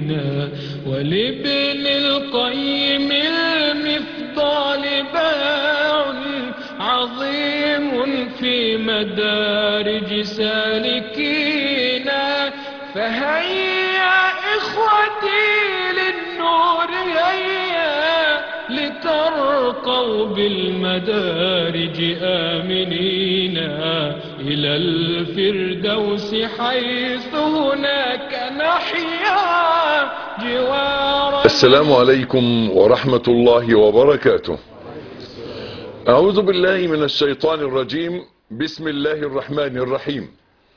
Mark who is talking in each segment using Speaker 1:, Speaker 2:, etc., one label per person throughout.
Speaker 1: المدينة ولابن القيم المفضال باع عظيم في مدارج سالكينا فهيا إخوتي للنور هيا لترقوا بالمدارج آمنين إلى الفردوس حيث هناك نحيا جوار
Speaker 2: السلام عليكم ورحمة الله وبركاته أعوذ بالله من الشيطان الرجيم بسم الله الرحمن الرحيم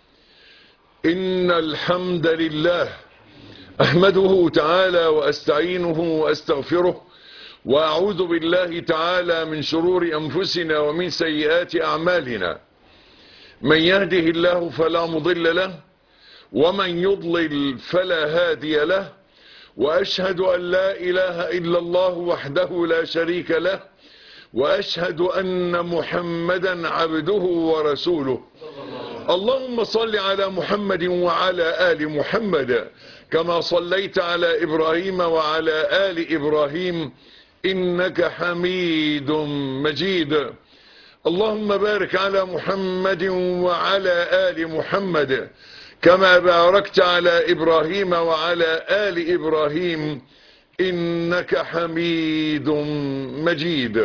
Speaker 2: إن الحمد لله أحمده تعالى وأستعينه وأستغفره وأعوذ بالله تعالى من شرور أنفسنا ومن سيئات أعمالنا من يهده الله فلا مضل له ومن يضلل فلا هادي له وأشهد أن لا إله إلا الله وحده لا شريك له وأشهد أن محمدا عبده ورسوله اللهم صل على محمد وعلى آل محمد كما صليت على إبراهيم وعلى آل إبراهيم إنك حميد مجيد اللهم بارك على محمد وعلى آل محمد كما باركت على إبراهيم وعلى آل إبراهيم إنك حميد مجيد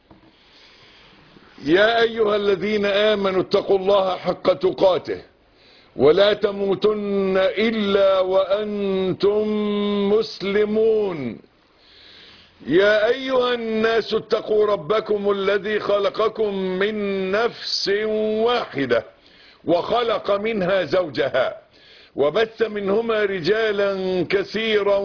Speaker 2: يا أيها الذين آمنوا اتقوا الله حق تقاته ولا تموتن إلا وأنتم مسلمون يا أيها الناس اتقوا ربكم الذي خلقكم من نفس واحدة وخلق منها زوجها وبث منهما رجالا كثيرا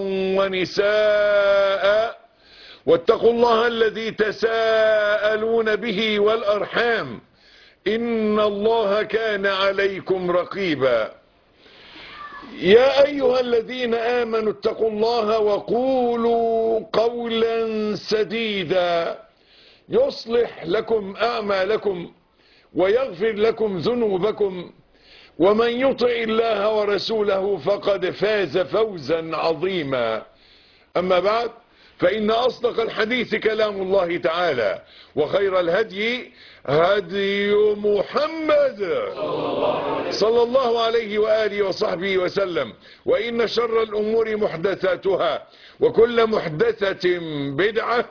Speaker 2: ونساء واتقوا الله الذي تساءلون به والأرحام إن الله كان عليكم رقيبا يا أيها الذين آمنوا اتقوا الله وقولوا قولا سديدا يصلح لكم أعمالكم ويغفر لكم ذنوبكم ومن يطع الله ورسوله فقد فاز فوزا عظيما أما بعد فإن أصدق الحديث كلام الله تعالى وخير الهدي هدي محمد صلى الله عليه وآله وصحبه وسلم وإن شر الأمور محدثاتها وكل محدثة بدعة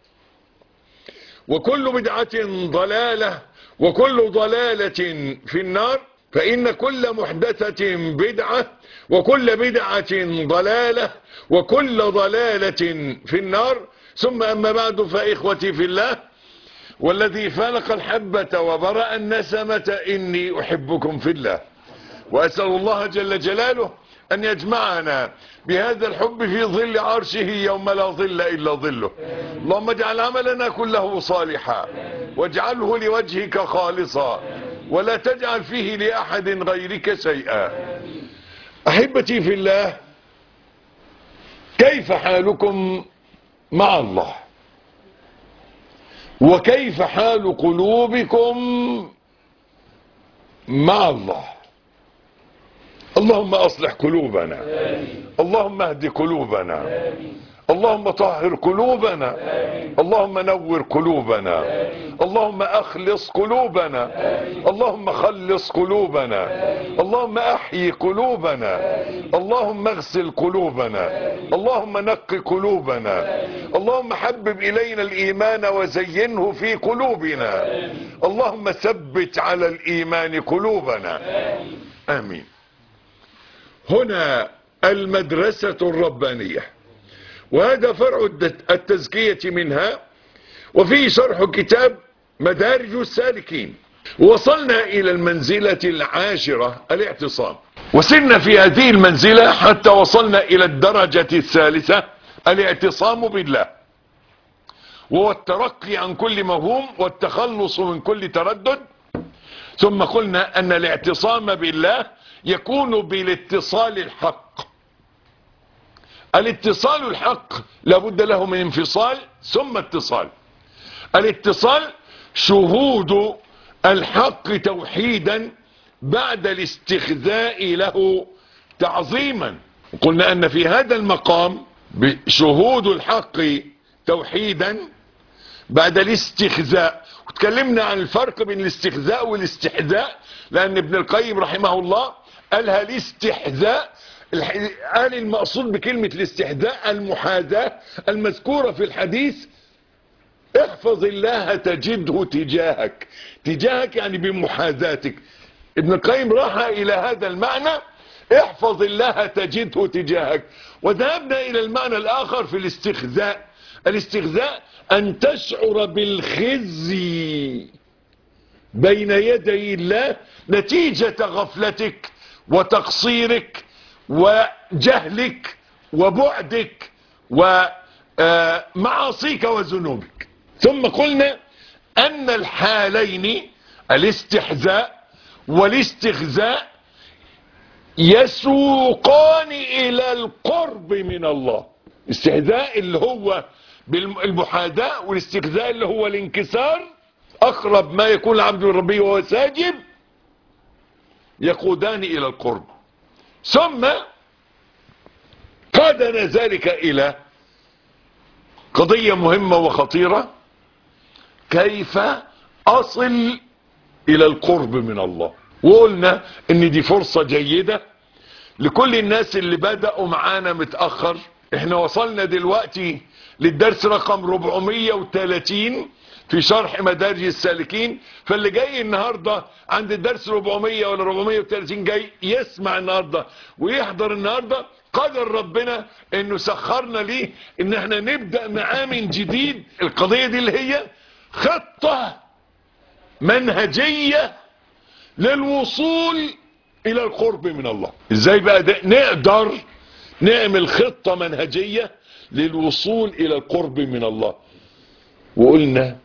Speaker 2: وكل بدعة ضلالة وكل ضلالة في النار فإن كل محدثة بدعة وكل بدعة ضلالة وكل ضلالة في النار ثم أما بعد فإخوتي في الله والذي فلق الحبة وبرأ النسمة إني أحبكم في الله وأسأل الله جل جلاله أن يجمعنا بهذا الحب في ظل عرشه يوم لا ظل إلا ظله اللهم اجعل عملنا كله صالحا واجعله لوجهك خالصا ولا تجعل فيه لأحد غيرك شيئا أحبتي في الله كيف حالكم مع الله وكيف حال قلوبكم مع الله اللهم أصلح قلوبنا اللهم اهد قلوبنا اللهم طهر قلوبنا اللهم نور قلوبنا اللهم اخلص قلوبنا اللهم خلص قلوبنا اللهم احيي قلوبنا اللهم اغسل قلوبنا اللهم نق قلوبنا اللهم حبب الينا الايمان وزينه في قلوبنا اللهم ثبت على الايمان قلوبنا امين هنا المدرسة الربانية وهذا فرع التزكية منها وفي شرح كتاب مدارج السالكين وصلنا إلى المنزلة العاشرة الاعتصام وصلنا في هذه المنزلة حتى وصلنا إلى الدرجة الثالثة الاعتصام بالله وهو الترقي عن كل موهوم والتخلص من كل تردد ثم قلنا أن الاعتصام بالله يكون بالاتصال الحق الاتصال الحق لابد له من انفصال ثم اتصال الاتصال شهود الحق توحيدا بعد الاستخذاء له تعظيما وقلنا ان في هذا المقام بشهود الحق توحيدا بعد الاستخزاء وتكلمنا عن الفرق بين الاستخزاء والاستحذاء لان ابن القيم رحمه الله قالها الاستحذاء الح- قال المقصود بكلمة الاستحذاء المحاذاة المذكورة في الحديث احفظ الله تجده تجاهك تجاهك يعني بمحاذاتك ابن القيم راح الى هذا المعنى احفظ الله تجده تجاهك وذهبنا الى المعنى الاخر في الاستخزاء الاستخزاء ان تشعر بالخزي بين يدي الله نتيجة غفلتك وتقصيرك وجهلك وبعدك ومعاصيك وذنوبك ثم قلنا ان الحالين الاستحزاء والاستخزاء يسوقان الى القرب من الله استهزاء اللي هو بالمحاذاة والاستخزاء اللي هو الانكسار اقرب ما يكون العبد من ربه وهو ساجد يقودان الى القرب ثم قادنا ذلك الى قضية مهمة وخطيرة كيف اصل الى القرب من الله وقلنا ان دي فرصة جيدة لكل الناس اللي بدأوا معانا متأخر احنا وصلنا دلوقتي للدرس رقم 430 في شرح مدارج السالكين فاللي جاي النهاردة عند الدرس 400 ولا 430 جاي يسمع النهاردة ويحضر النهاردة قدر ربنا انه سخرنا ليه ان احنا نبدأ معاه من جديد القضية دي اللي هي خطة منهجية للوصول الى القرب من الله ازاي بقى ده نقدر نعمل خطة منهجية للوصول الى القرب من الله وقلنا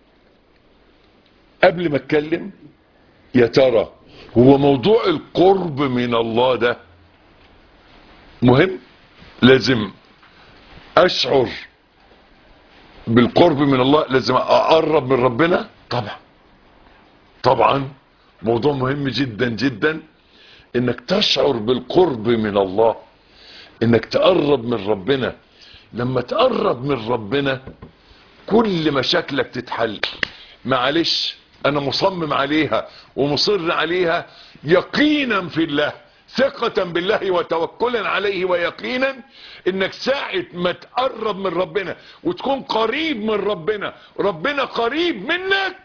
Speaker 2: قبل ما اتكلم يا ترى هو موضوع القرب من الله ده مهم لازم اشعر بالقرب من الله لازم اقرب من ربنا طبعا طبعا موضوع مهم جدا جدا انك تشعر بالقرب من الله انك تقرب من ربنا لما تقرب من ربنا كل مشاكلك تتحل معلش انا مصمم عليها ومصر عليها يقينا في الله ثقة بالله وتوكلا عليه ويقينا انك ساعة ما تقرب من ربنا وتكون قريب من ربنا ربنا قريب منك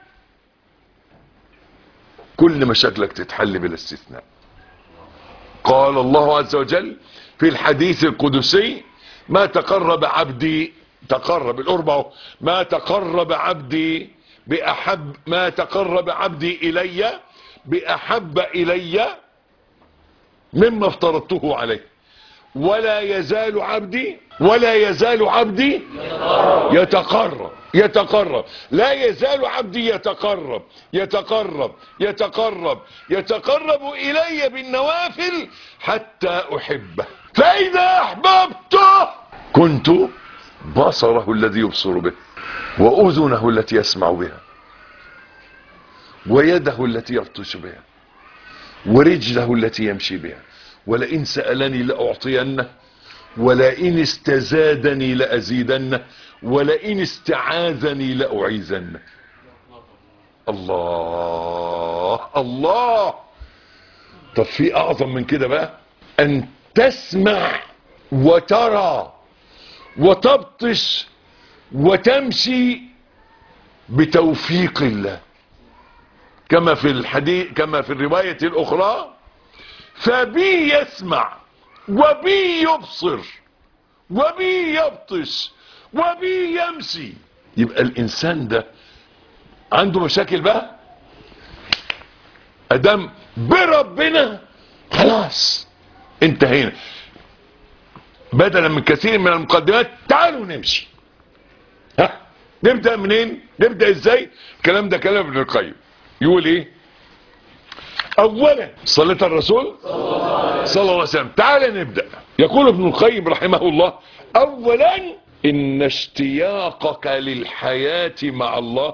Speaker 2: كل مشاكلك تتحل بلا استثناء قال الله عز وجل في الحديث القدسي ما تقرب عبدي تقرب القرب اهو ما تقرب عبدي باحب ما تقرب عبدي الي باحب الي مما افترضته عليه ولا يزال عبدي ولا يزال عبدي يتقرب يتقرب لا يزال عبدي يتقرب يتقرب يتقرب يتقرب الي بالنوافل حتى احبه فاذا احببته كنت بصره الذي يبصر به واذنه التي يسمع بها ويده التي يبطش بها ورجله التي يمشي بها ولئن سألني لأعطينه ولئن استزادني لأزيدنه ولئن استعاذني لأعيذنه الله الله طب في أعظم من كده بقى أن تسمع وترى وتبطش وتمشي بتوفيق الله كما في الحديث كما في الرواية الأخرى فبي يسمع وبي يبصر وبي يبطش وبي يمشي يبقى الإنسان ده عنده مشاكل بقى أدام بربنا خلاص انتهينا بدلا من كثير من المقدمات تعالوا نمشي ها نبدأ منين نبدأ ازاي الكلام ده كلام ابن القيم يقول ايه اولا صليت الرسول صلى الله عليه وسلم تعال نبدأ يقول ابن القيم رحمه الله اولا ان اشتياقك للحياة مع الله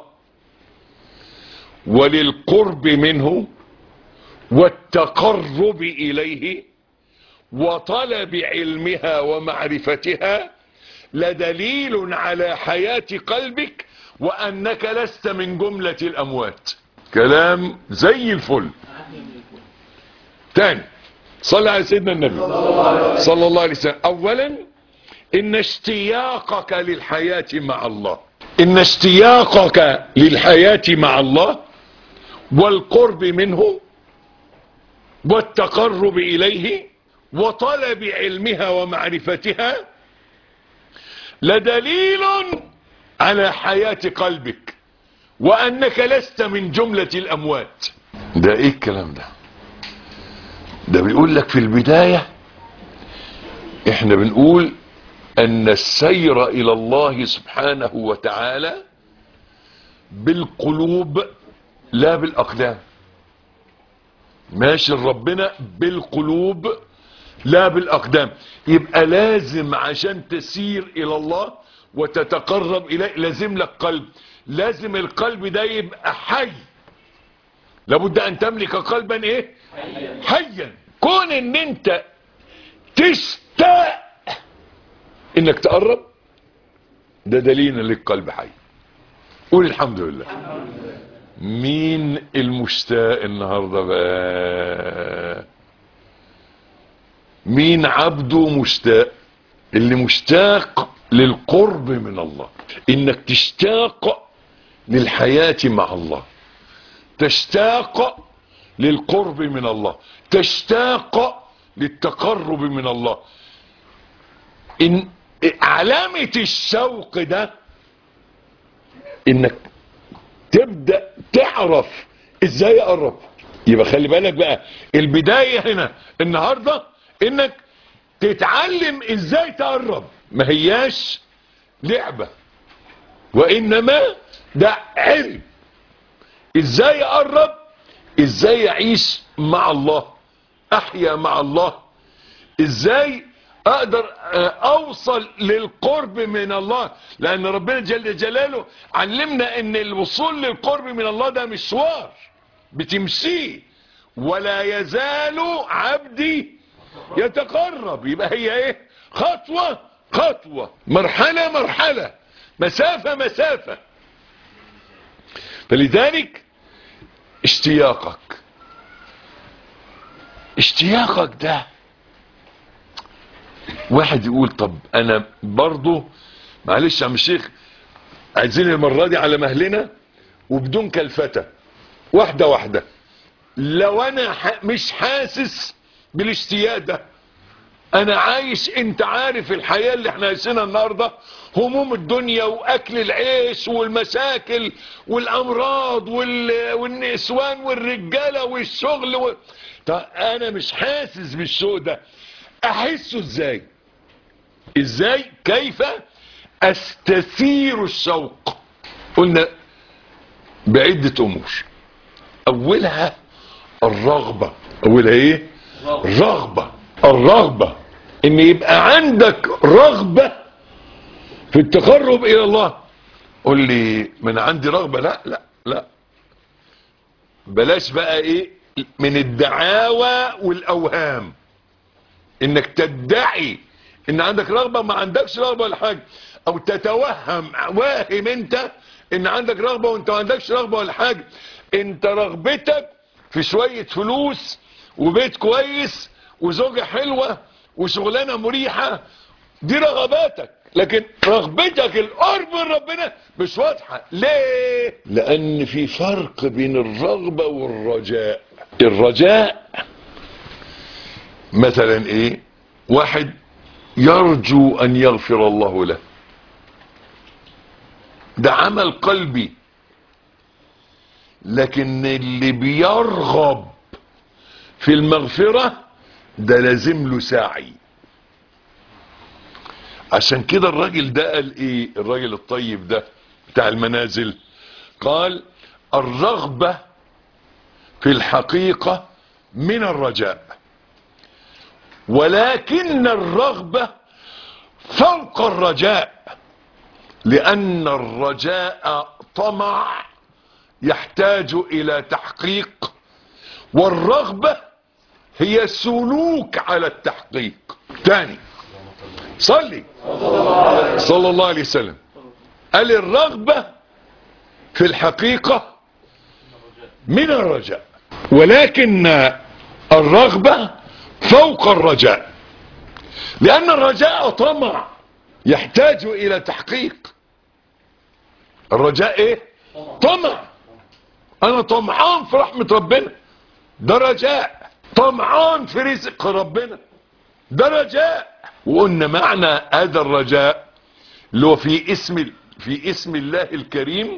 Speaker 2: وللقرب منه والتقرب اليه وطلب علمها ومعرفتها لدليل على حياة قلبك وأنك لست من جملة الأموات كلام زي الفل تاني صلى على سيدنا النبي صلى الله عليه وسلم أولا إن اشتياقك للحياة مع الله إن اشتياقك للحياة مع الله والقرب منه والتقرب إليه وطلب علمها ومعرفتها لدليل على حياة قلبك وأنك لست من جملة الأموات ده إيه الكلام ده ده بيقول لك في البداية إحنا بنقول أن السير إلى الله سبحانه وتعالى بالقلوب لا بالأقدام ماشي ربنا بالقلوب لا بالأقدام يبقى لازم عشان تسير إلى الله وتتقرب إليه لازم لك قلب لازم القلب ده يبقى حي لابد أن تملك قلبا إيه حيا كون ان انت تشتاق انك تقرب ده دليل انك قلب حي قول الحمد لله مين المشتاق النهارده بقى مين عبده مشتاق اللي مشتاق للقرب من الله انك تشتاق للحياة مع الله تشتاق للقرب من الله تشتاق للتقرب من الله إن علامة الشوق ده انك تبدأ تعرف ازاي اقرب يبقى خلي بالك بقى البداية هنا النهاردة انك تتعلم ازاي تقرب ما هياش لعبة وانما ده علم ازاي اقرب ازاي اعيش مع الله احيا مع الله ازاي اقدر اوصل للقرب من الله لان ربنا جل جلاله علمنا ان الوصول للقرب من الله ده مشوار بتمشيه ولا يزال عبدي يتقرب يبقى هي ايه خطوة خطوة مرحلة مرحلة مسافة مسافة فلذلك اشتياقك اشتياقك ده واحد يقول طب انا برضو معلش يا عم الشيخ عايزين المرة دي على مهلنا وبدون كلفتة واحدة واحدة لو انا ح- مش حاسس بالاشتياق ده انا عايش انت عارف الحياة اللي احنا عايشينها النهاردة هموم الدنيا واكل العيش والمشاكل والامراض وال... والنسوان والرجالة والشغل و... طب انا مش حاسس بالشوق ده احسه ازاي ازاي كيف استثير الشوق قلنا بعدة امور اولها الرغبة اولها ايه الرغبة الرغبة ان يبقى عندك رغبة في التقرب الى الله قول لي من عندي رغبة لا لا لا بلاش بقى ايه من الدعاوى والاوهام انك تدعي ان عندك رغبة ما عندكش رغبة ولا حاجة او تتوهم واهم انت ان عندك رغبة وانت ما عندكش رغبة ولا حاجة انت رغبتك في شوية فلوس وبيت كويس وزوجة حلوة وشغلانة مريحة دي رغباتك لكن رغبتك القرب من ربنا مش واضحة ليه لان في فرق بين الرغبة والرجاء الرجاء مثلا ايه واحد يرجو ان يغفر الله له ده عمل قلبي لكن اللي بيرغب في المغفرة ده لازم له سعي عشان كده الراجل ده قال ايه الراجل الطيب ده بتاع المنازل قال الرغبة في الحقيقة من الرجاء ولكن الرغبة فوق الرجاء لأن الرجاء طمع يحتاج إلى تحقيق والرغبة هي سلوك على التحقيق تاني صلي صلى الله عليه وسلم قال الرغبة في الحقيقة من الرجاء ولكن الرغبة فوق الرجاء لأن الرجاء طمع يحتاج إلى تحقيق الرجاء ايه طمع انا طمعان في رحمة ربنا ده رجاء طمعان في رزق ربنا ده رجاء وقلنا معنى هذا الرجاء اللي هو في اسم في اسم الله الكريم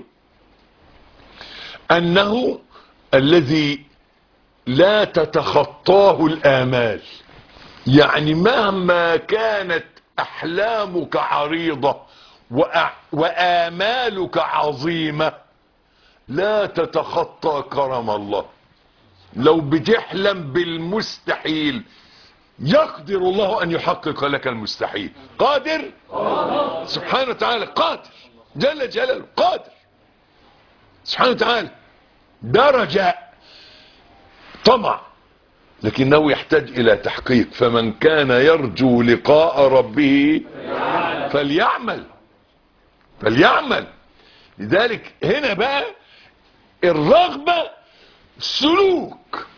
Speaker 2: انه الذي لا تتخطاه الامال يعني مهما كانت احلامك عريضة وأ- وامالك عظيمة لا تتخطى كرم الله لو بتحلم بالمستحيل يقدر الله ان يحقق لك المستحيل قادر سبحانه وتعالى قادر جل جلاله قادر سبحانه وتعالى ده رجاء طمع لكنه يحتاج الى تحقيق فمن كان يرجو لقاء ربه فليعمل فليعمل لذلك هنا بقى الرغبة سلوك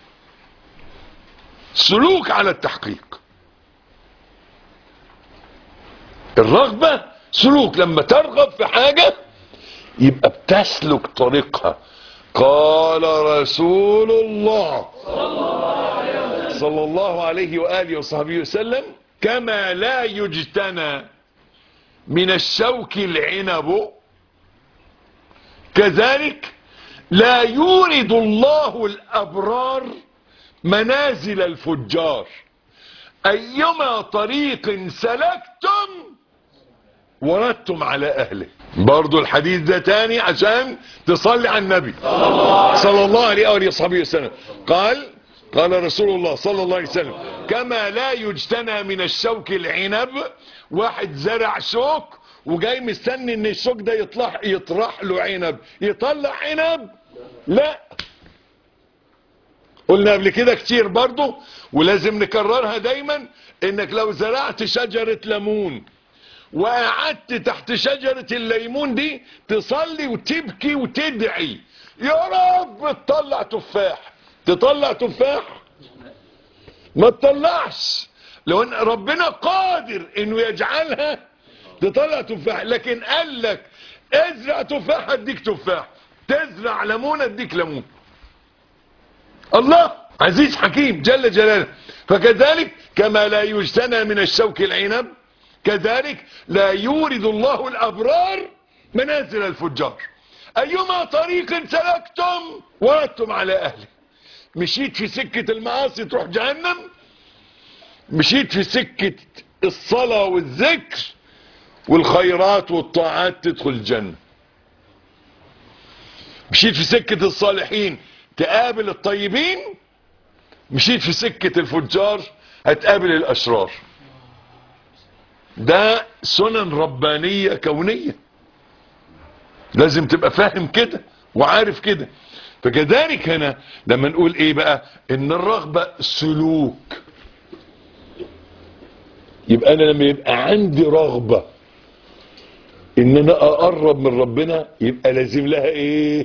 Speaker 2: سلوك على التحقيق الرغبة سلوك لما ترغب في حاجة يبقى بتسلك طريقها قال رسول الله صلى الله عليه وآله وصحبه وسلم كما لا يجتنى من الشوك العنب كذلك لا يورد الله الأبرار منازل الفجار أيما طريق سلكتم وردتم على أهله برضو الحديث ده تاني عشان تصلي على النبي صلى الله عليه وآله وصحبه وسلم قال قال رسول الله صلى الله عليه وسلم كما لا يجتنى من الشوك العنب واحد زرع شوك وجاي مستني ان الشوك ده يطلع يطرح له عنب يطلع عنب لا قلنا قبل كده كتير برضو ولازم نكررها دايما انك لو زرعت شجرة ليمون وقعدت تحت شجرة الليمون دي تصلي وتبكي وتدعي يا رب تطلع تفاح تطلع تفاح ما تطلعش لو ان ربنا قادر انه يجعلها تطلع تفاح لكن قال لك ازرع تفاح اديك تفاح تزرع ليمون اديك ليمون الله عزيز حكيم جل جلاله فكذلك كما لا يجتنى من الشوك العنب كذلك لا يورد الله الأبرار منازل الفجار أيما طريق سلكتم وردتم على أهله مشيت في سكة المعاصي تروح جهنم مشيت في سكة الصلاة والذكر والخيرات والطاعات تدخل الجنة مشيت في سكة الصالحين تقابل الطيبين مشيت في سكة الفجار هتقابل الأشرار ده سنن ربانية كونية لازم تبقى فاهم كده وعارف كده فكذلك هنا لما نقول ايه بقى ان الرغبة سلوك يبقى انا لما يبقى عندي رغبة ان انا اقرب من ربنا يبقى لازم لها ايه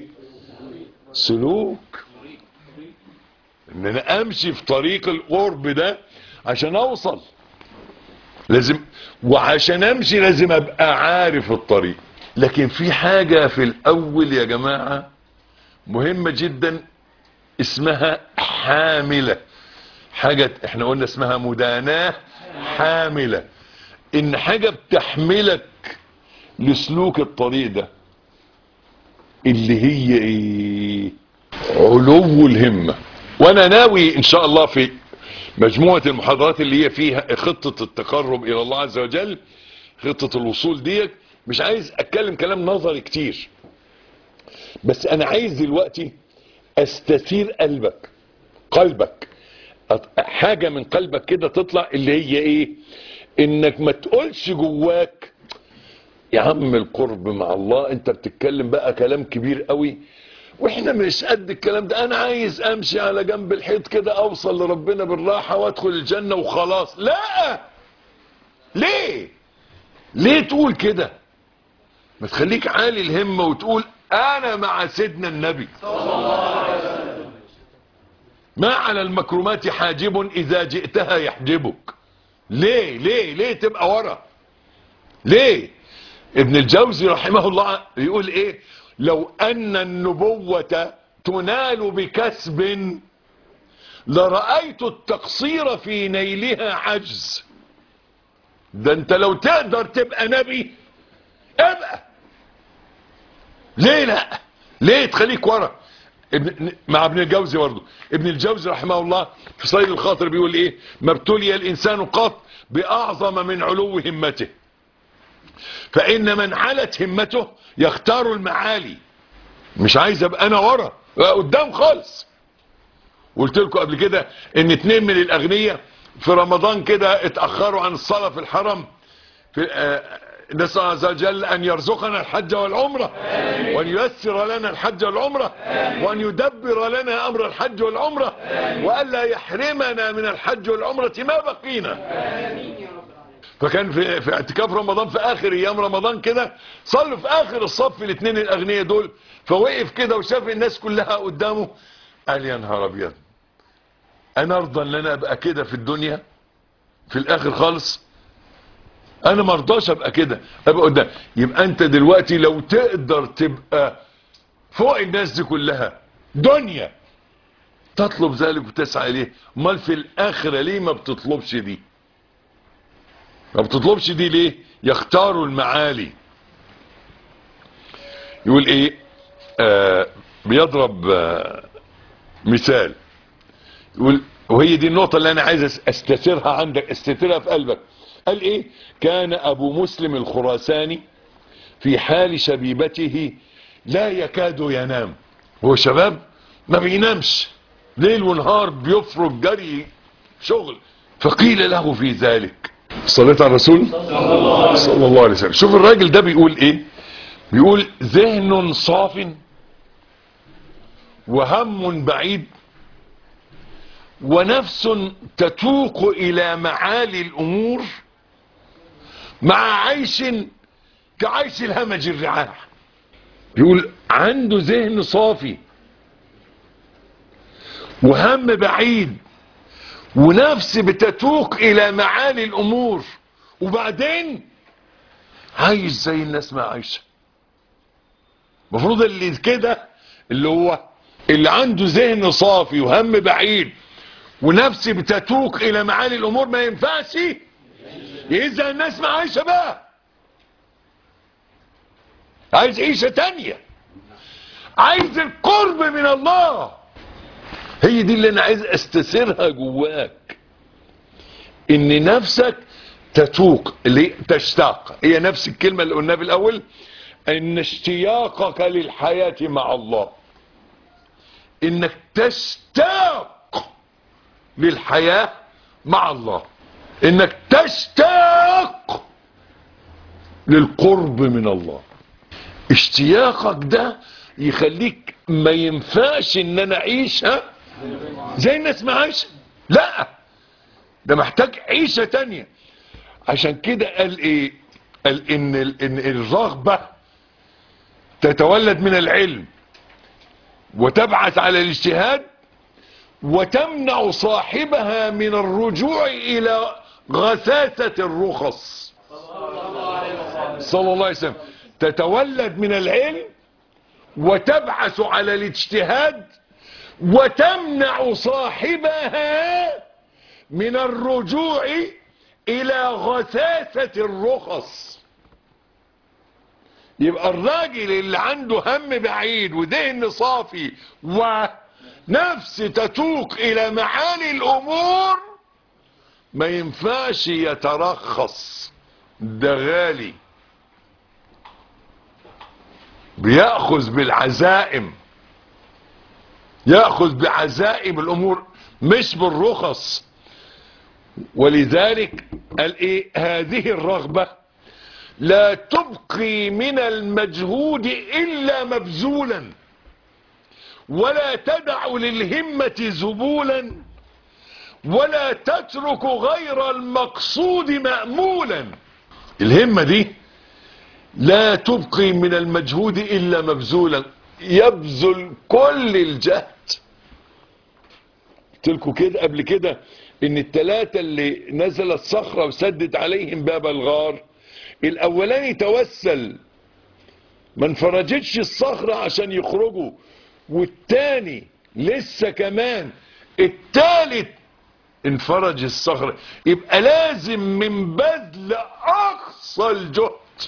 Speaker 2: سلوك ان انا امشي في طريق القرب ده عشان اوصل لازم وعشان امشي لازم ابقى عارف الطريق لكن في حاجة في الاول يا جماعة مهمة جدا اسمها حاملة حاجة احنا قلنا اسمها مداناة حاملة ان حاجة بتحملك لسلوك الطريق ده اللي هي ايه علو الهمة وانا ناوي ان شاء الله في مجموعة المحاضرات اللي هي فيها خطة التقرب الى الله عز وجل خطة الوصول ديت مش عايز اتكلم كلام نظري كتير بس انا عايز دلوقتي استثير قلبك قلبك أط- حاجة من قلبك كده تطلع اللي هي ايه انك ما تقولش جواك يا عم القرب مع الله انت بتتكلم بقى كلام كبير قوي واحنا مش قد الكلام ده انا عايز امشي على جنب الحيط كده اوصل لربنا بالراحة وادخل الجنة وخلاص لا ليه ليه تقول كده ما تخليك عالي الهمة وتقول انا مع سيدنا النبي ما على المكرمات حاجب اذا جئتها يحجبك ليه ليه ليه تبقى ورا ليه ابن الجوزي رحمه الله يقول ايه لو ان النبوة تنال بكسب لرأيت التقصير في نيلها عجز ده انت لو تقدر تبقى نبي ابقى ليه لا ليه تخليك ورا ابن مع ابن الجوزي برضه ابن الجوزي رحمه الله في صيد الخاطر بيقول ايه ما ابتلي الانسان قط باعظم من علو همته فان من علت همته يختار المعالي مش عايز ابقى انا ورا قدام خالص قلت لكم قبل كده ان اتنين من الاغنياء في رمضان كده اتاخروا عن الصلاه في الحرم في آه نسأل الله عز وجل أن يرزقنا الحج والعمرة وأن ييسر لنا الحج والعمرة وأن يدبر لنا أمر الحج والعمرة وألا يحرمنا من الحج والعمرة ما بقينا فكان في, في اعتكاف رمضان في آخر أيام رمضان كده صلوا في آخر الصف الاثنين الأغنياء دول فوقف كده وشاف الناس كلها قدامه قال يا نهار أبيض أنا أرضى أن أنا أبقى كده في الدنيا في الآخر خالص انا مرضاش ابقى كده ابقى قدام يبقى انت دلوقتي لو تقدر تبقى فوق الناس دي كلها دنيا تطلب ذلك وتسعى اليه امال في الاخره ليه ما بتطلبش دي ما بتطلبش دي ليه يختاروا المعالي يقول ايه آه بيضرب آه مثال يقول وهي دي النقطه اللي انا عايز استثيرها عندك استثيرها في قلبك قال ايه كان ابو مسلم الخراساني في حال شبيبته لا يكاد ينام هو شباب ما بينامش ليل ونهار بيفرق جري شغل فقيل له في ذلك صليت على الرسول صلى الله عليه وسلم شوف الراجل ده بيقول ايه بيقول ذهن صاف وهم بعيد ونفس تتوق الى معالي الامور مع عيش كعيش الهمج الرعاع يقول عنده ذهن صافي وهم بعيد ونفس بتتوق الى معالي الامور وبعدين عايش زي الناس ما عايشه المفروض اللي كده اللي هو اللي عنده ذهن صافي وهم بعيد ونفس بتتوق الى معالي الامور ما ينفعش يزهق الناس ما عايشه بقى عايز عيشه تانية عايز القرب من الله هي دي اللي انا عايز استثيرها جواك ان نفسك تتوق اللي تشتاق هي نفس الكلمة اللي قلناها في الاول ان اشتياقك للحياة مع الله انك تشتاق للحياة مع الله انك تشتاق للقرب من الله اشتياقك ده يخليك ما ينفعش ان انا اعيشها زي الناس ما عايشه لا ده محتاج عيشة تانية عشان كده قال ايه قال ان, إن الرغبة تتولد من العلم وتبعث على الاجتهاد وتمنع صاحبها من الرجوع الى غساسة الرخص صلى الله عليه وسلم تتولد من العلم وتبعث على الاجتهاد وتمنع صاحبها من الرجوع الى غساسة الرخص يبقى الراجل اللي عنده هم بعيد وذهن صافي ونفس تتوق الى معاني الامور ما ينفعش يترخص ده غالي بيأخذ بالعزائم يأخذ بعزائم الأمور مش بالرخص ولذلك قال ايه هذه الرغبة لا تبقي من المجهود إلا مبذولا ولا تدع للهمة زبولا ولا تترك غير المقصود مأمولا الهمة دي لا تبقي من المجهود إلا مبذولا يبذل كل الجهد قلت لكم كده قبل كده ان الثلاثة اللي نزلت صخرة وسدت عليهم باب الغار الاولاني توسل ما انفرجتش الصخرة عشان يخرجوا والتاني لسه كمان التالت انفرج الصخرة يبقى لازم من بذل اقصى الجهد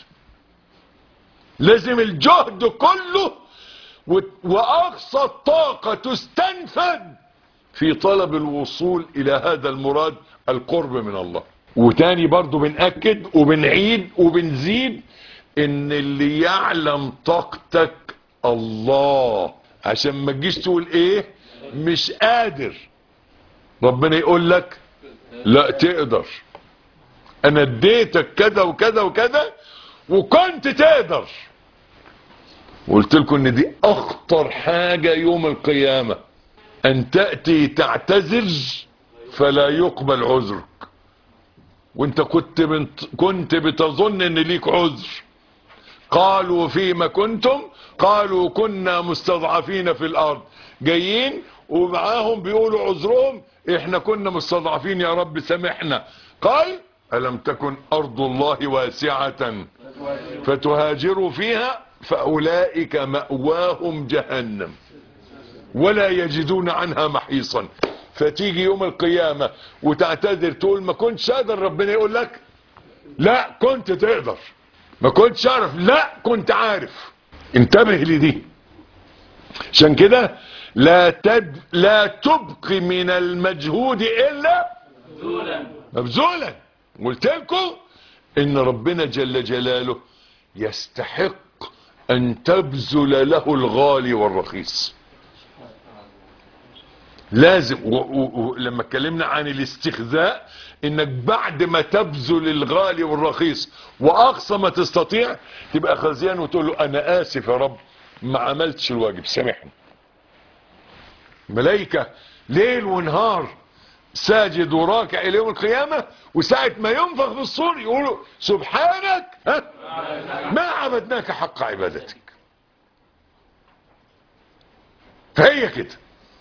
Speaker 2: لازم الجهد كله و- واقصى الطاقة تستنفذ في طلب الوصول الى هذا المراد القرب من الله وتاني برضو بنأكد وبنعيد وبنزيد ان اللي يعلم طاقتك الله عشان ما تجيش تقول ايه مش قادر ربنا يقول لك لا تقدر انا اديتك كذا وكذا وكذا وكنت تقدر وقلت لكم ان دي اخطر حاجة يوم القيامة ان تأتي تعتذر فلا يقبل عذرك وانت كنت بنت كنت بتظن ان ليك عذر قالوا فيما كنتم قالوا كنا مستضعفين في الارض جايين ومعاهم بيقولوا عذرهم احنا كنا مستضعفين يا رب سامحنا قال الم تكن ارض الله واسعة فتهاجروا فيها فاولئك مأواهم جهنم ولا يجدون عنها محيصا فتيجي يوم القيامة وتعتذر تقول ما كنتش قادر ربنا يقول لك لا كنت تقدر ما كنتش اعرف لا كنت عارف انتبه لدي عشان كده لا تد لا تبقي من المجهود الا مبذولا قلت لكم ان ربنا جل جلاله يستحق ان تبذل له الغالي والرخيص لازم ولما اتكلمنا عن الاستخزاء انك بعد ما تبذل الغالي والرخيص واقصى ما تستطيع تبقى خزيان وتقول له انا اسف يا رب ما عملتش الواجب سامحني ملائكة ليل ونهار ساجد وراكع الى يوم القيامة وساعة ما ينفخ في الصور يقولوا سبحانك ها ما عبدناك حق عبادتك فهي كده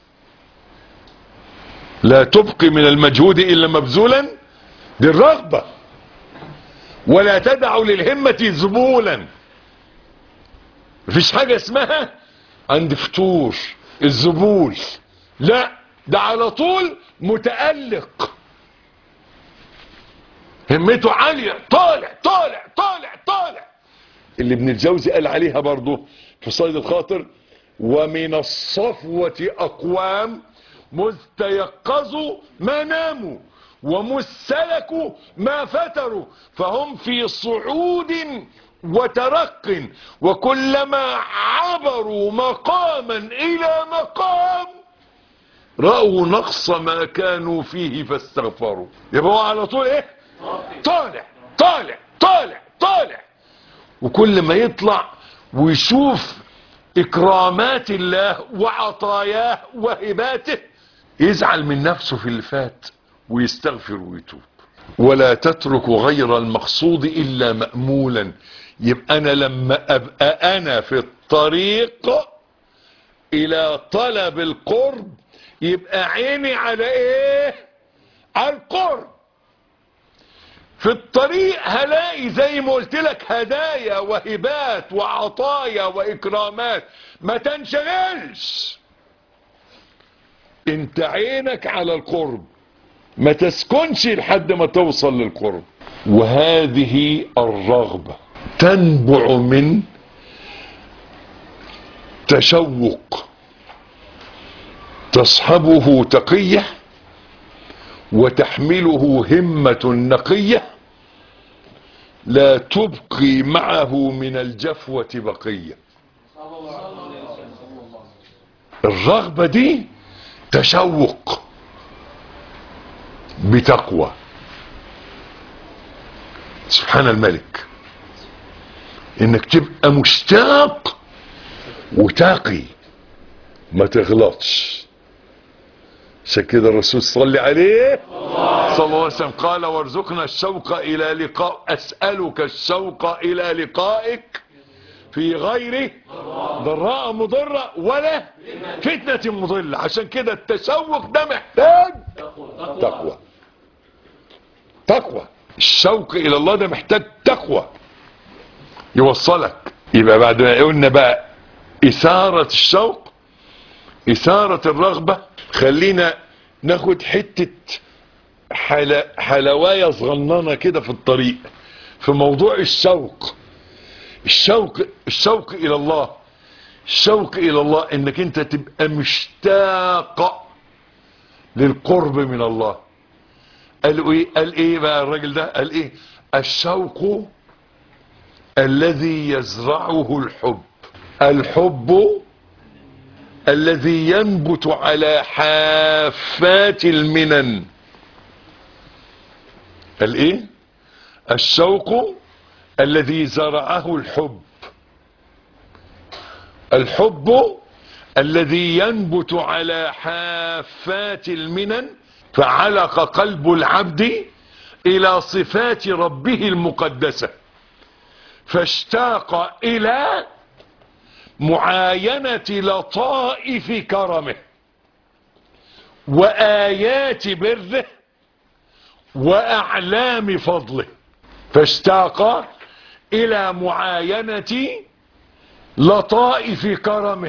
Speaker 2: لا تبقي من المجهود الا مبذولا دي الرغبة ولا تدع للهمة زبولا مفيش حاجة اسمها عند فتور الزبول لا ده على طول متألق همته عالية طالع طالع طالع طالع اللي ابن الجوزي قال عليها برضه في صيد الخاطر ومن الصفوة أقوام مذ تيقظوا ما ناموا ومذ سلكوا ما فتروا فهم في صعود وترق وكلما عبروا مقاما إلى مقام رأوا نقص ما كانوا فيه فاستغفروا يبقى هو على طول ايه طالع طالع طالع طالع وكل ما يطلع ويشوف اكرامات الله وعطاياه وهباته يزعل من نفسه في اللي فات ويستغفر ويتوب ولا تترك غير المقصود الا مأمولا يبقى انا لما ابقى انا في الطريق الى طلب القرب يبقى عيني على ايه على القرب في الطريق هلاقي زي ما قلت لك هدايا وهبات وعطايا واكرامات ما تنشغلش انت عينك على القرب ما تسكنش لحد ما توصل للقرب وهذه الرغبة تنبع من تشوق تصحبه تقية وتحمله همة نقية لا تبقي معه من الجفوة بقية الرغبة دي تشوق بتقوى سبحان الملك انك تبقى مشتاق وتاقي ما تغلطش عشان كده الرسول صلى عليه صلى الله عليه وسلم قال وارزقنا الشوق الى لقاء اسالك الشوق الى لقائك في غير ضراء مضرة ولا فتنة مضلة عشان كده التشوق ده محتاج تقوى تقوى الشوق الى الله ده محتاج تقوى يوصلك يبقى بعد ما قلنا بقى اثارة الشوق اثارة الرغبة خلينا ناخد حتة حل... حلواية صغننة كده في الطريق في موضوع الشوق الشوق الشوق الى الله الشوق الى الله انك انت تبقى مشتاق للقرب من الله قال ايه قال ايه بقى الراجل ده قال ايه الشوق الذي يزرعه الحب الحب الذي ينبت على حافات المنن قال ايه الشوق الذي زرعه الحب الحب الذي ينبت على حافات المنن فعلق قلب العبد الى صفات ربه المقدسة فاشتاق الى معاينة لطائف كرمه وآيات بره وأعلام فضله فاشتاق إلى معاينة لطائف كرمه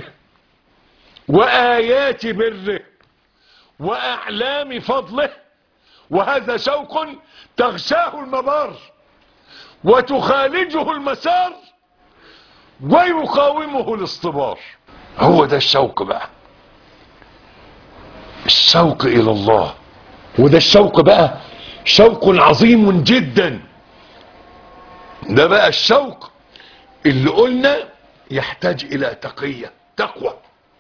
Speaker 2: وآيات بره وأعلام فضله وهذا شوق تغشاه المبار وتخالجه المسار ويقاومه الاصطبار هو ده الشوق بقى الشوق الى الله وده الشوق بقى شوق عظيم جدا ده بقى الشوق اللي قلنا يحتاج الى تقية تقوى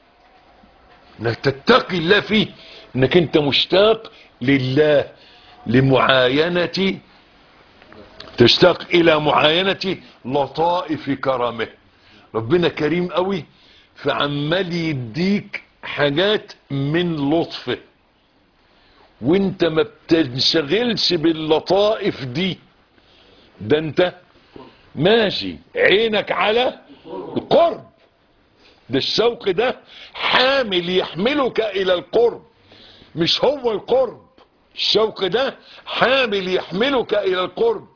Speaker 2: انك تتقي الله فيه انك انت مشتاق لله لمعاينة تشتاق الى معاينة لطائف كرمه ربنا كريم قوي فعمال يديك حاجات من لطفه وانت ما بتنشغلش باللطائف دي ده انت ماشي عينك على القرب ده الشوق ده حامل يحملك الى القرب مش هو القرب الشوق ده حامل يحملك الى القرب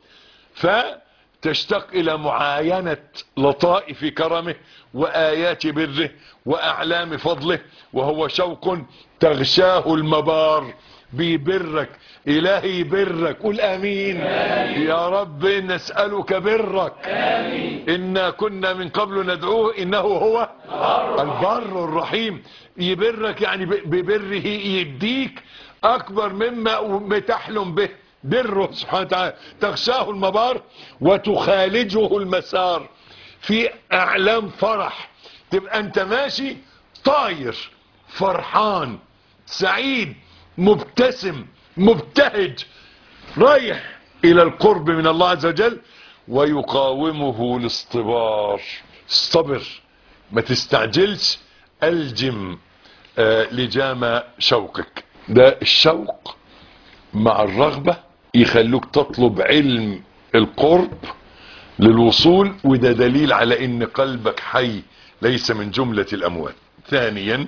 Speaker 2: فتشتاق الى معاينة لطائف كرمه وايات بره واعلام فضله وهو شوق تغشاه المبار بيبرك الهي برك قول امين, آمين. يا رب نسألك برك آمين. انا كنا من قبل ندعوه انه هو البر الرحيم يبرك يعني ببره يديك اكبر مما بتحلم به بره سبحانه وتعالى تغشاه المبار وتخالجه المسار في اعلام فرح تبقى انت ماشي طاير فرحان سعيد مبتسم مبتهج رايح الى القرب من الله عز وجل ويقاومه الاصطبار استبر ما تستعجلش الجم آه لجام شوقك ده الشوق مع الرغبة يخلوك تطلب علم القرب للوصول وده دليل على ان قلبك حي ليس من جملة الاموات ثانيا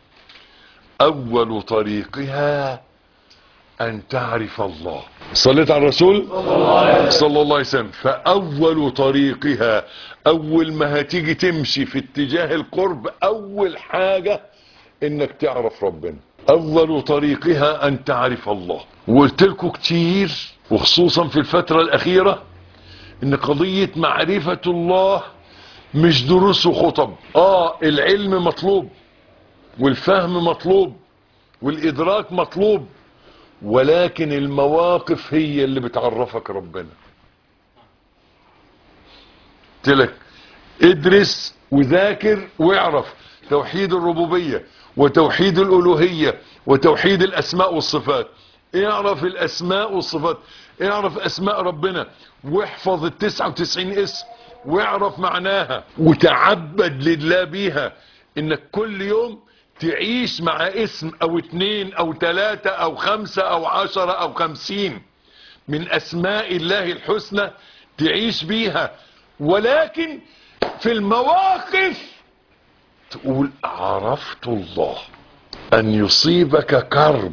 Speaker 2: اول طريقها ان تعرف الله صليت على الرسول صلى الله عليه وسلم فاول طريقها اول ما هتيجي تمشي في اتجاه القرب اول حاجة انك تعرف ربنا اول طريقها ان تعرف الله وقلت لكم كتير وخصوصا في الفترة الاخيرة ان قضية معرفة الله مش دروس وخطب اه العلم مطلوب والفهم مطلوب والادراك مطلوب ولكن المواقف هي اللي بتعرفك ربنا قلت لك ادرس وذاكر واعرف توحيد الربوبية وتوحيد الالوهية وتوحيد الاسماء والصفات اعرف الاسماء والصفات اعرف اسماء ربنا واحفظ التسعة وتسعين اسم واعرف معناها وتعبد لله بيها انك كل يوم تعيش مع اسم او اتنين او تلاتة او خمسة او عشرة او خمسين من اسماء الله الحسنى تعيش بيها ولكن في المواقف تقول عرفت الله ان يصيبك كرب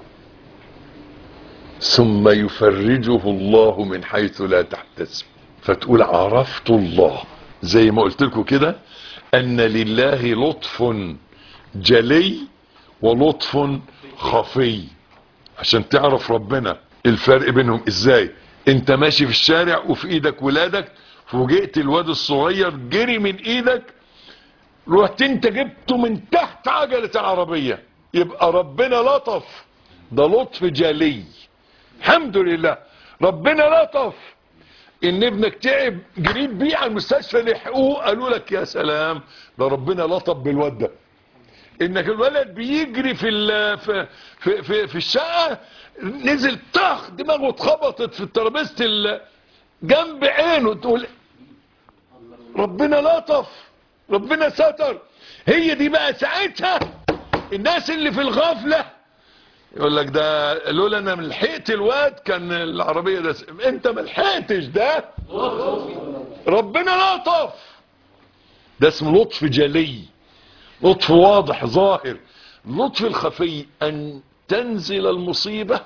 Speaker 2: ثم يفرجه الله من حيث لا تحتسب فتقول عرفت الله زي ما قلت لكم كده ان لله لطف جلي ولطف خفي عشان تعرف ربنا الفرق بينهم ازاي انت ماشي في الشارع وفي ايدك ولادك فوجئت الواد الصغير جري من ايدك رحت انت جبته من تحت عجلة العربية يبقى ربنا لطف ده لطف جلي الحمد لله ربنا لطف ان ابنك تعب جريت بيه على المستشفى لحقوه قالوا لك يا سلام ده ربنا لطف بالواد ده انك الولد بيجري في ال- في في في, في الشقه نزل طخ دماغه اتخبطت في ترابيزه ال- جنب عينه تقول ربنا لطف ربنا ستر هي دي بقى ساعتها الناس اللي في الغفله يقول لك ده لولا انا لحقت الواد كان العربيه ده س- انت ما لحقتش ده ربنا لطف ده اسمه لطف جلي لطف واضح ظاهر اللطف الخفي ان تنزل المصيبة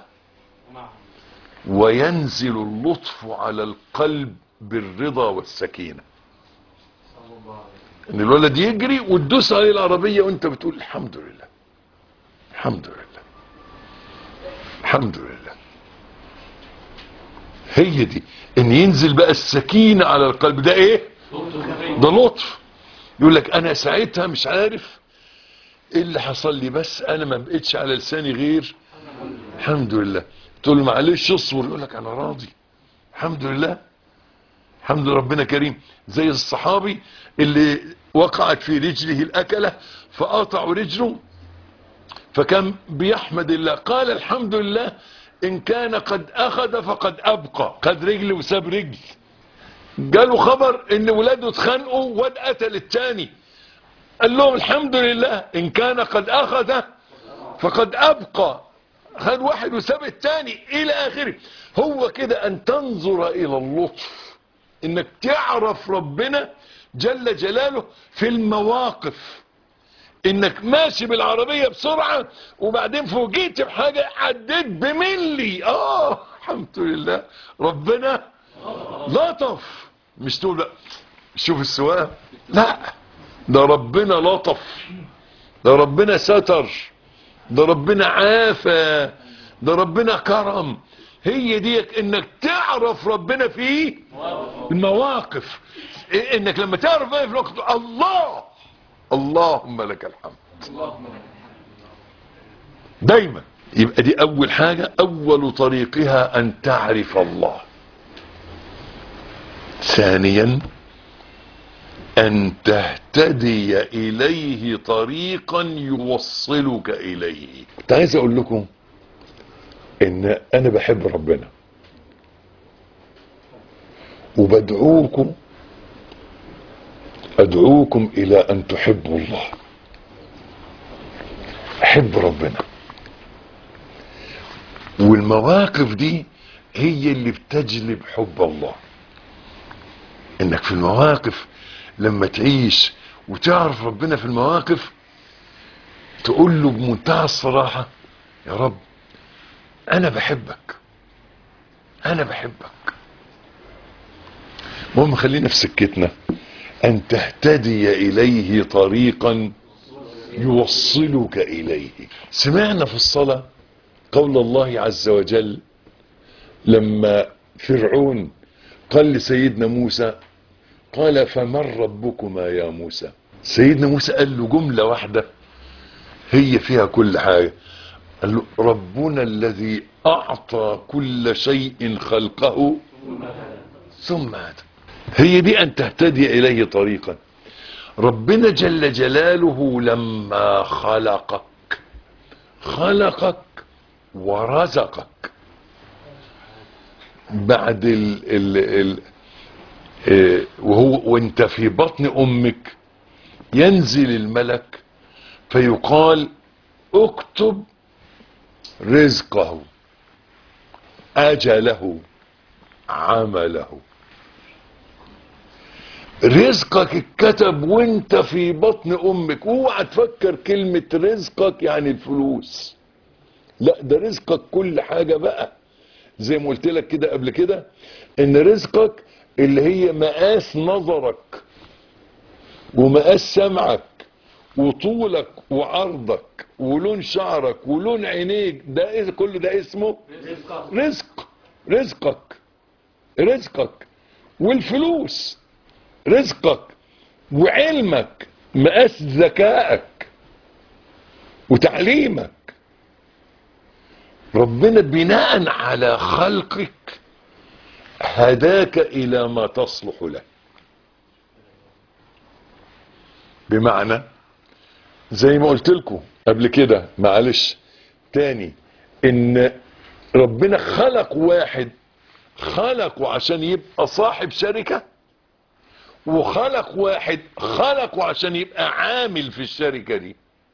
Speaker 2: وينزل اللطف على القلب بالرضا والسكينة ان الولد يجري وتدوس عليه العربية وانت بتقول الحمد لله الحمد لله الحمد لله هي دي ان ينزل بقى السكينة على القلب ده ايه ده لطف يقول لك انا ساعتها مش عارف ايه اللي حصل لي بس انا ما بقتش على لساني غير الحمد لله تقول له معلش اصبر يقول لك انا راضي الحمد لله الحمد لله ربنا كريم زي الصحابي اللي وقعت في رجله الاكله فقطعوا رجله فكان بيحمد الله قال الحمد لله ان كان قد اخذ فقد ابقى خد رجل وساب رجل جاله خبر ان ولاده اتخانقوا واد قتل التاني قال لهم الحمد لله ان كان قد اخذ فقد ابقى خد واحد وساب التاني الى اخره هو كده ان تنظر الى اللطف انك تعرف ربنا جل جلاله في المواقف انك ماشي بالعربية بسرعة وبعدين فوجئت بحاجة عديت بملي اه الحمد لله ربنا لطف مش تقول بقى شوف السواق لا ده ربنا لطف ده ربنا ستر ده ربنا عافى ده ربنا كرم هي ديك انك تعرف ربنا في المواقف إيه انك لما تعرف بقى في الوقت الله اللهم لك الحمد دايما يبقى دي اول حاجة اول طريقها ان تعرف الله ثانيا ان تهتدي اليه طريقا يوصلك اليه كنت عايز اقول لكم ان انا بحب ربنا وبدعوكم ادعوكم الى ان تحبوا الله احب ربنا والمواقف دي هي اللي بتجلب حب الله انك في المواقف لما تعيش وتعرف ربنا في المواقف تقول له بمنتهى الصراحة يا رب انا بحبك انا بحبك المهم خلينا في سكتنا ان تهتدي اليه طريقا يوصلك اليه سمعنا في الصلاة قول الله عز وجل لما فرعون قال لسيدنا موسى قال فمن ربكما يا موسى سيدنا موسى قال له جملة واحدة هي فيها كل حاجة قال له ربنا الذي أعطى كل شيء خلقه ثم هدى هي دي أن تهتدي إليه طريقا ربنا جل جلاله لما خلقك خلقك ورزقك بعد ال ال ال اه وهو وانت في بطن امك ينزل الملك فيقال اكتب رزقه اجله عمله رزقك اتكتب وانت في بطن امك اوعى تفكر كلمة رزقك يعني الفلوس لا ده رزقك كل حاجة بقى زي ما قلت لك كده قبل كده ان رزقك اللي هي مقاس نظرك ومقاس سمعك وطولك وعرضك ولون شعرك ولون عينيك ده إيه كل ده اسمه رزق رزقك رزقك والفلوس رزقك وعلمك مقاس ذكائك وتعليمك ربنا بناء على خلقك هداك الى ما تصلح له بمعنى زي ما قلت لكم قبل كده معلش تاني ان ربنا خلق واحد خلقه عشان يبقى صاحب شركة وخلق واحد خلقه عشان يبقى عامل في الشركة دي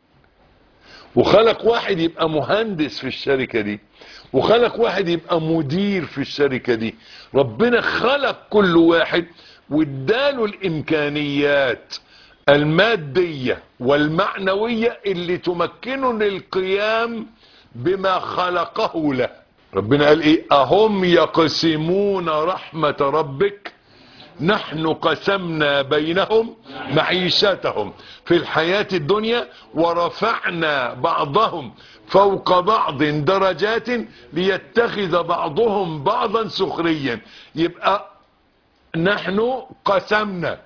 Speaker 2: وخلق واحد يبقى مهندس في الشركة دي وخلق واحد يبقى مدير في الشركة دي ربنا خلق كل واحد واداله الامكانيات المادية والمعنوية اللي تمكنه من القيام بما خلقه له ربنا قال ايه اهم يقسمون رحمة ربك نحن قسمنا بينهم معيشتهم في الحياة الدنيا ورفعنا بعضهم فوق بعض درجات ليتخذ بعضهم بعضا سخريا يبقى نحن قسمنا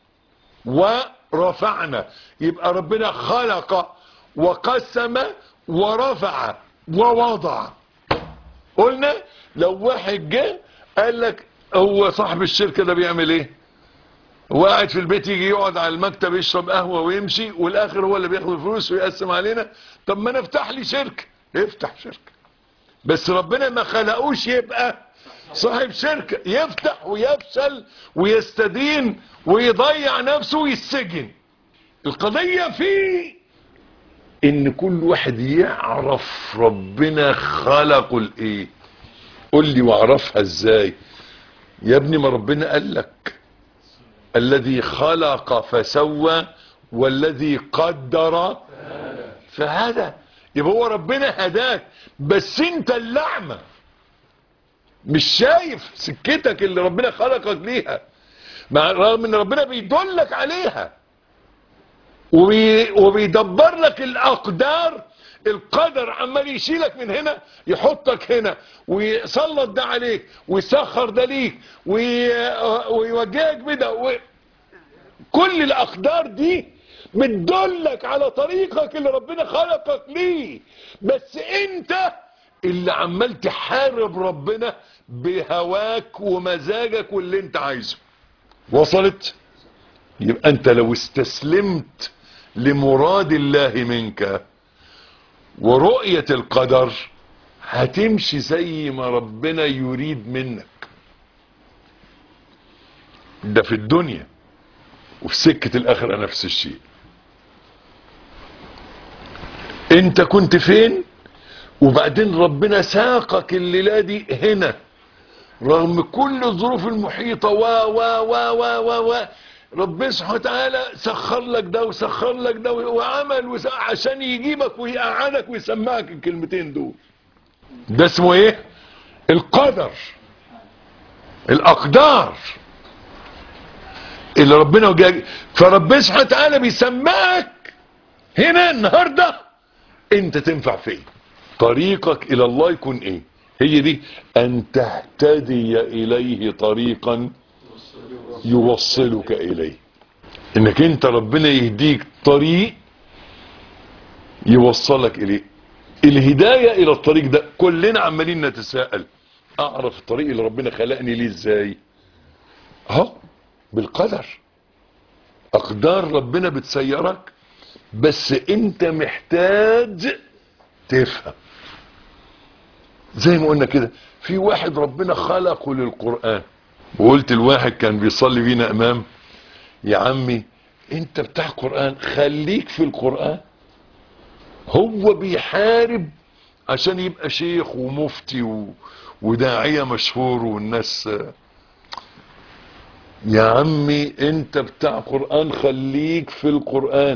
Speaker 2: ورفعنا يبقى ربنا خلق وقسم ورفع ووضع قلنا لو واحد جه قال لك هو صاحب الشركة ده بيعمل ايه هو قاعد في البيت يجي يقعد على المكتب يشرب قهوة ويمشي والاخر هو اللي بياخد الفلوس ويقسم علينا طب ما نفتح لي شركة افتح شركة بس ربنا ما خلقوش يبقى صاحب شركة يفتح ويفشل ويستدين ويضيع نفسه ويسجن القضية في ان كل واحد يعرف ربنا خلقه الايه قول لي واعرفها ازاي يا ابني ما ربنا قال لك الذي خلق فسوى والذي قدر فهدى يبقى هو ربنا هداك بس انت اللعمة مش شايف سكتك اللي ربنا خلقك ليها مع رغم ان ربنا بيدلك عليها وبي وبيدبر لك الاقدار القدر عمال يشيلك من هنا يحطك هنا ويسلط ده عليك ويسخر ده ليك وي... ويوجهك بده و... كل الاقدار دي بتدلك على طريقك اللي ربنا خلقك ليه بس انت اللي عمال تحارب ربنا بهواك ومزاجك واللي انت عايزه وصلت يبقى انت لو استسلمت لمراد الله منك ورؤية القدر هتمشي زي ما ربنا يريد منك ده في الدنيا وفي سكة الاخرة نفس الشيء انت كنت فين وبعدين ربنا ساقك الليلة دي هنا رغم كل الظروف المحيطة و و و و و و ربنا سبحانه وتعالى سخر لك ده وسخر لك ده وعمل وس... عشان يجيبك ويقعدك ويسمعك الكلمتين دول ده اسمه ايه القدر الاقدار اللي ربنا وجاج فربنا سبحانه وتعالى بيسمعك هنا النهارده انت تنفع فين طريقك الى الله يكون ايه هي دي ان تهتدي اليه طريقا يوصلك اليه انك انت ربنا يهديك طريق يوصلك اليه الهداية الى الطريق ده كلنا عمالين نتساءل اعرف الطريق اللي ربنا خلقني ليه ازاي اهو بالقدر اقدار ربنا بتسيرك بس انت محتاج تفهم زي ما قلنا كده في واحد ربنا خلقه للقرآن وقلت الواحد كان بيصلي بينا امام يا عمي انت بتاع قرآن خليك في القرآن هو بيحارب عشان يبقى شيخ ومفتي و... وداعية مشهور والناس يا عمي انت بتاع قرآن خليك في القرآن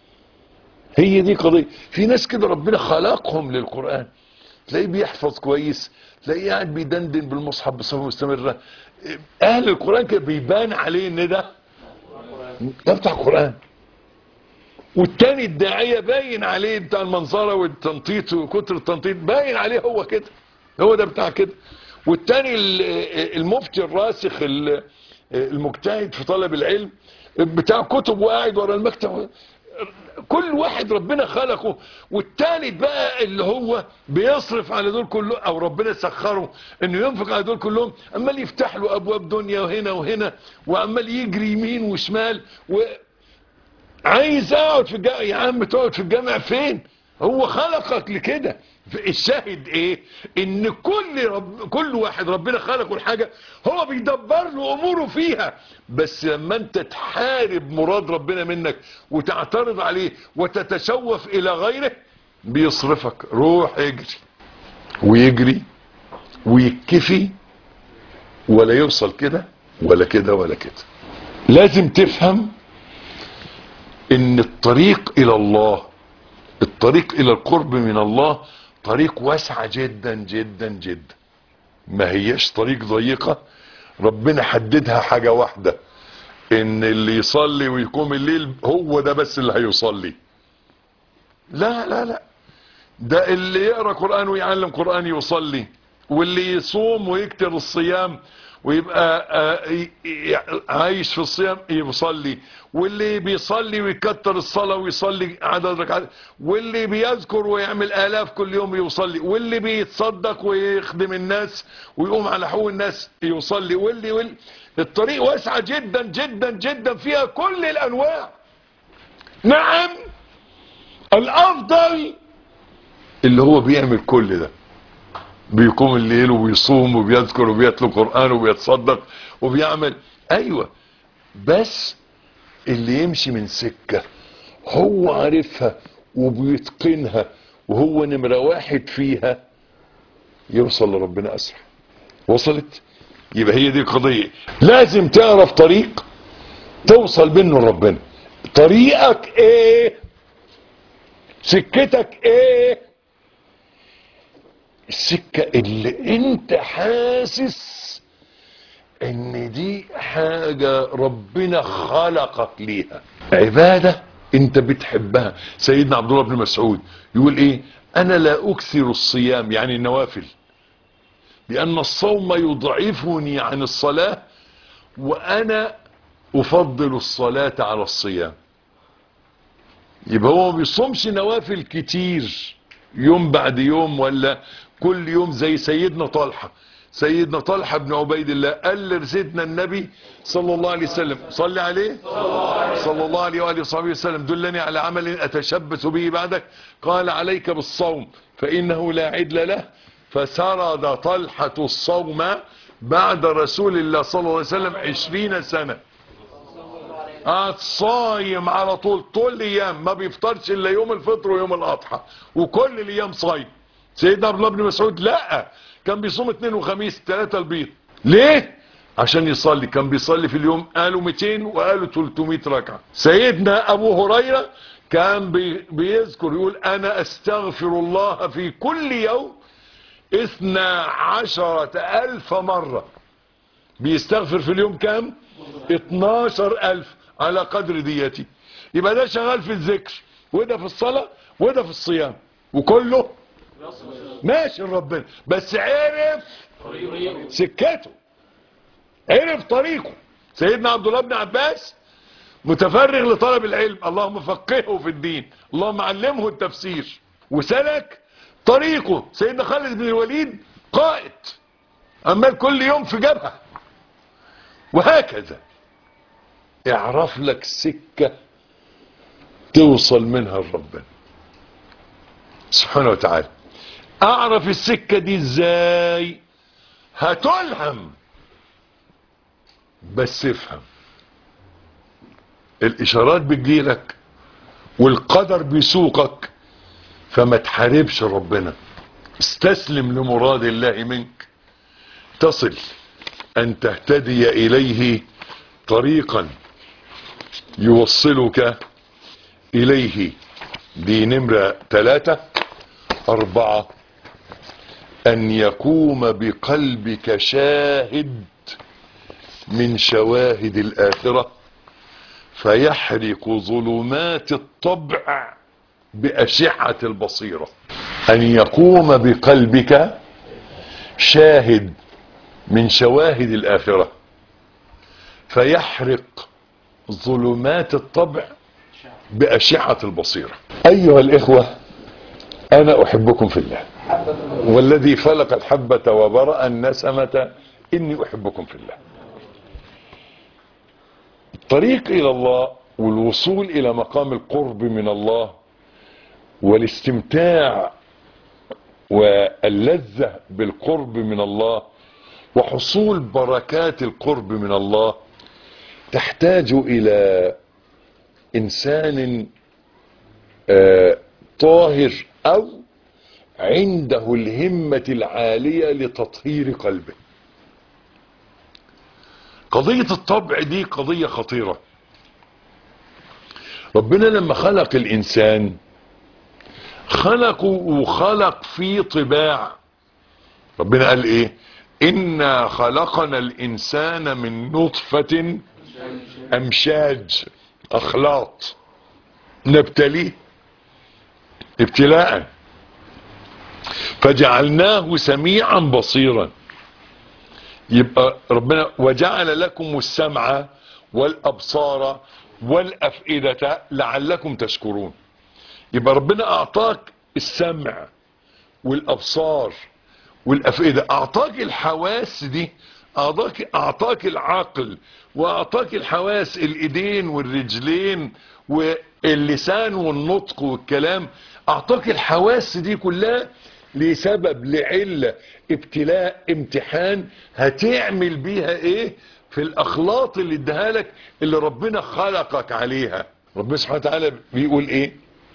Speaker 2: هي دي قضية في ناس كده ربنا خلقهم للقرآن تلاقيه بيحفظ كويس تلاقيه قاعد بيدندن بالمصحف بصفة مستمرة اهل القرآن كده بيبان عليه ان ده ده بتاع قرآن والتاني الداعية باين عليه بتاع المنظرة والتنطيط وكتر التنطيط باين عليه هو كده هو ده بتاع كده والتاني المفتي الراسخ المجتهد في طلب العلم بتاع كتب وقاعد ورا المكتب كل واحد ربنا خلقه والتالت بقى اللي هو بيصرف على دول كلهم او ربنا سخره انه ينفق على دول كلهم عمال يفتح له ابواب دنيا وهنا وهنا وعمال يجري يمين وشمال و عايز اقعد في الجامع يا عم تقعد في الجامع فين هو خلقك لكده الشاهد ايه ان كل رب كل واحد ربنا خلقه الحاجة هو بيدبر له اموره فيها بس لما انت تحارب مراد ربنا منك وتعترض عليه وتتشوف الى غيره بيصرفك روح اجري ويجري ويكفي ولا يوصل كده ولا كده ولا كده لازم تفهم ان الطريق الى الله الطريق الى القرب من الله طريق واسعة جدا جدا جدا ما هيش طريق ضيقة ربنا حددها حاجة واحدة ان اللي يصلي ويقوم الليل هو ده بس اللي هيصلي لا لا لا ده اللي يقرأ قرآن ويعلم قرآن يصلي واللي يصوم ويكتر الصيام ويبقى عايش في الصيام يصلي واللي بيصلي ويكتر الصلاة ويصلي عدد ركعات واللي بيذكر ويعمل آلاف كل يوم يصلي واللي بيتصدق ويخدم الناس ويقوم على حقوق الناس يصلي واللي واللي الطريق واسعة جدا جدا جدا فيها كل الأنواع نعم الأفضل اللي هو بيعمل كل ده بيقوم الليل وبيصوم وبيذكر وبيتلو قرآن وبيتصدق وبيعمل ايوه بس اللي يمشي من سكة هو عارفها وبيتقنها وهو نمرة واحد فيها يوصل لربنا اسرع وصلت يبقى هي دي القضية لازم تعرف طريق توصل منه لربنا طريقك ايه سكتك ايه السكة اللي انت حاسس ان دي حاجة ربنا خلقك ليها عبادة انت بتحبها سيدنا عبد الله بن مسعود يقول ايه انا لا اكثر الصيام يعني النوافل لان الصوم يضعفني عن الصلاة وانا افضل الصلاة على الصيام يبقى هو ما بيصومش نوافل كتير يوم بعد يوم ولا كل يوم زي سيدنا طلحة سيدنا طلحة بن عبيد الله قال لسيدنا النبي صلى الله عليه وسلم صلي عليه صلى الله عليه وآله وصحبه وسلم دلني على عمل أتشبث به بعدك قال عليك بالصوم فإنه لا عدل له فسرد طلحة الصوم بعد رسول الله صلى الله عليه وسلم عشرين سنة قعد صايم على طول طول الايام ما بيفطرش الا يوم الفطر ويوم الاضحى وكل الايام صايم سيدنا عبد الله بن مسعود لا كان بيصوم اثنين وخميس ثلاثة البيض ليه عشان يصلي كان بيصلي في اليوم قالوا 200 وقالوا 300 ركعة سيدنا ابو هريرة كان بي بيذكر يقول انا استغفر الله في كل يوم اثنى عشرة الف مرة بيستغفر في اليوم كام 12 الف على قدر ديتي يبقى ده شغال في الذكر وده في الصلاة وده في الصيام وكله ماشي ربنا بس عرف سكته عرف طريقه سيدنا عبد الله بن عباس متفرغ لطلب العلم اللهم فقهه في الدين اللهم علمه التفسير وسلك طريقه سيدنا خالد بن الوليد قائد عمال كل يوم في جبهة وهكذا اعرف لك سكة توصل منها لربنا سبحانه وتعالى اعرف السكة دي ازاي هتلهم بس افهم الاشارات بتجيلك والقدر بيسوقك فما تحاربش ربنا استسلم لمراد الله منك تصل ان تهتدي اليه طريقا يوصلك اليه دي نمرة ثلاثة اربعة ان يقوم بقلبك شاهد من شواهد الاخرة فيحرق ظلمات الطبع باشعة البصيرة ان يقوم بقلبك شاهد من شواهد الاخرة فيحرق ظلمات الطبع باشعة البصيرة ايها الاخوة انا احبكم في الله والذي خلق الحبة وبرأ النسمة اني احبكم في الله الطريق الى الله والوصول الى مقام القرب من الله والاستمتاع واللذة بالقرب من الله وحصول بركات القرب من الله تحتاج الى انسان آه، طاهر او عنده الهمة العالية لتطهير قلبه قضية الطبع دي قضية خطيرة ربنا لما خلق الانسان خلقه وخلق فيه طباع ربنا قال ايه انا خلقنا الانسان من نطفة امشاج اخلاط نبتليه ابتلاء فجعلناه سميعا بصيرا يبقى ربنا وجعل لكم السمع والابصار والافئدة لعلكم تشكرون يبقى ربنا اعطاك السمع والابصار والافئدة اعطاك الحواس دي اعطاك اعطاك العقل واعطاك الحواس الايدين والرجلين واللسان والنطق والكلام اعطاك الحواس دي كلها لسبب لعلة ابتلاء امتحان هتعمل بيها ايه في الاخلاط اللي اداها لك اللي ربنا خلقك عليها ربنا سبحانه وتعالى بيقول ايه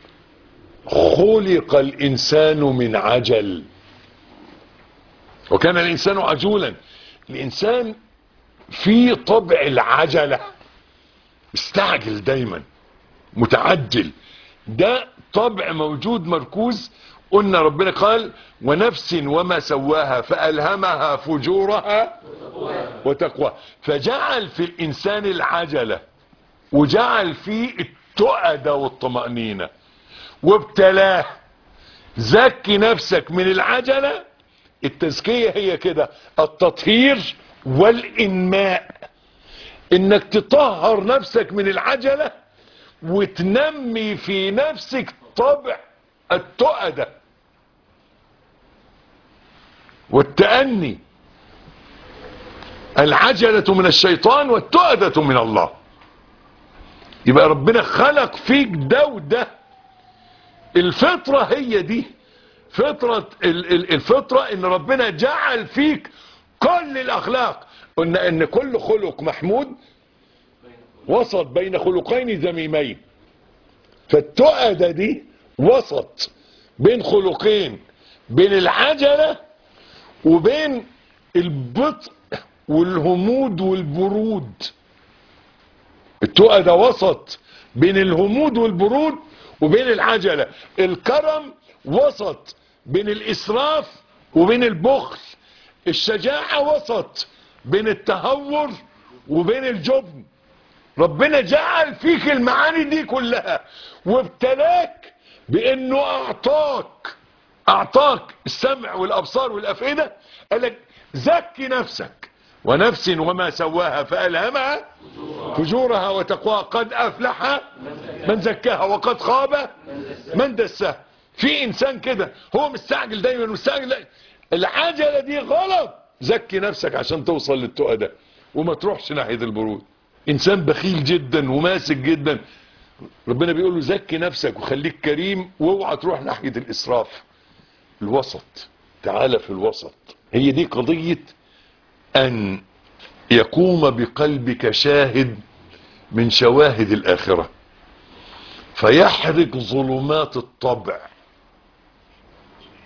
Speaker 2: خلق الانسان من عجل وكان الانسان عجولا الانسان في طبع العجلة استعجل دايما متعجل ده طبع موجود مركوز قلنا ربنا قال ونفس وما سواها فألهمها فجورها وتقوى فجعل في الإنسان العجلة وجعل فيه التؤدة والطمأنينة وابتلاه زكي نفسك من العجلة التزكية هي كده التطهير والإنماء انك تطهر نفسك من العجلة وتنمي في نفسك طبع التؤدة والتأني العجلة من الشيطان والتؤدة من الله يبقى ربنا خلق فيك ده وده الفطرة هي دي فطرة ال- ال- الفطرة ان ربنا جعل فيك كل الاخلاق قلنا ان كل خلق محمود وسط بين خلقين ذميمين فالتؤدة دي وسط بين خلقين بين العجلة وبين البطء والهمود والبرود التؤدة وسط بين الهمود والبرود وبين العجلة الكرم وسط بين الإسراف وبين البخل الشجاعة وسط بين التهور وبين الجبن ربنا جعل فيك المعاني دي كلها وابتلاك بانه اعطاك اعطاك السمع والابصار والافئدة قالك زكي نفسك ونفس وما سواها فألهمها فجورها وتقواها قد افلح من زكاها وقد خاب من دساها في انسان كده هو مستعجل دايما مستعجل دايما. العجلة دي غلط زكي نفسك عشان توصل للتقى ده وما تروحش ناحية البرود انسان بخيل جدا وماسك جدا ربنا بيقول له زكي نفسك وخليك كريم واوعى تروح ناحية الاسراف الوسط تعالى في الوسط هي دي قضية ان يقوم بقلبك شاهد من شواهد الاخرة فيحرق ظلمات الطبع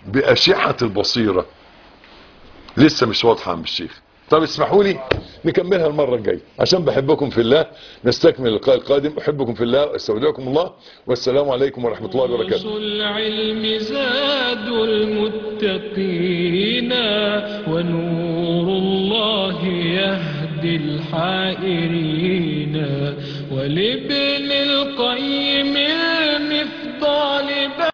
Speaker 2: بأشعة البصيرة لسه مش واضحة عم الشيخ طب اسمحوا لي نكملها المرة الجاية عشان بحبكم في الله نستكمل اللقاء القادم أحبكم في الله استودعكم الله والسلام عليكم ورحمة الله وبركاته
Speaker 1: دروس العلم زاد المتقين ونور الله يهدي الحائرين ولابن القيم